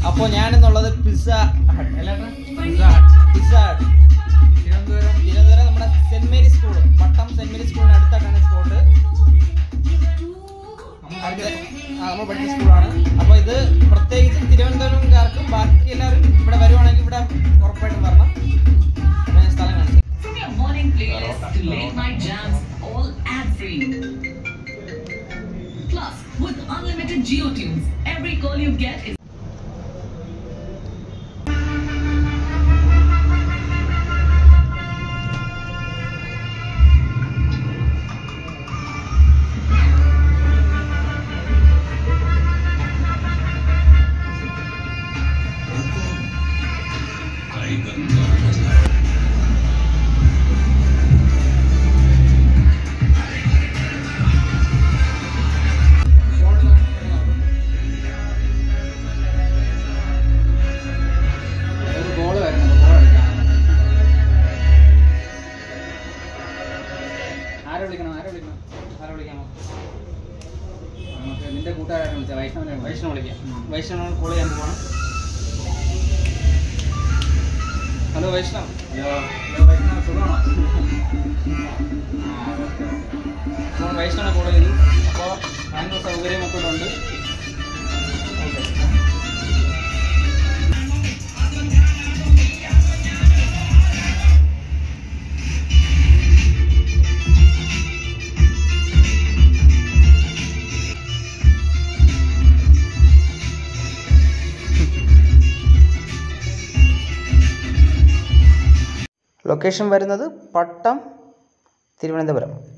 അപ്പോൾ ഞാനെന്നുള്ളത് Pizza Hut അല്ലേ Pizza Hut. Pizza Hut Thiruvananthapuram Thiruvananthapuram നമ്മുടെ Saint Mary school Pattom Saint Mary സ്കൂളിന് അടുത്തായിട്ടാണ് സ്പോട്ട് അടുത്ത ആ നമ്മൾ പഠിച്ച സ്കൂളാണ് അപ്പോൾ ഇത് പ്രത്യേകിച്ച് തിരുവനന്തപുരംകാർക്കും ബാക്കി എല്ലാവരും ഇവിടെ വരുവാണെങ്കിൽ ഇവിടെ ഉറപ്പായിട്ടും വരണം അപ്പോൾ ഞാൻ സ്ഥലം കാണിച്ചു From your morning playlist to late night jams, all ad free. Plus, with unlimited Geo tunes, every call you get is ഒരു ബോൾ വരുന്നുണ്ട് ബോൾ അടിക്കാം ആരെ വിളിക്കണം ആരെ വിളിക്കണം ആരെ വിളിക്കാമോ നമുക്ക് നിന്റെ കൂട്ടുകാരെ വിളിച്ചാൽ വൈഷ്ണവനെ വിളിക്കാം. വൈഷ്ണവ് വിളിക്കാം വൈഷ്ണവ് കോൾ ചെയ്യാൻ പോവാണ് hello Vaishnav hello hello Vaishnav സുഖമാണോ നമ്മൾ വൈഷ്ണവിനെ കോൾ ചെയ്തു അപ്പോൾ അതിനുള്ള സൗകര്യമൊക്കെ ഇവിടെ ഉണ്ട് ഓക്കെ ലൊക്കേഷൻ വരുന്നത് പട്ടം തിരുവനന്തപുരം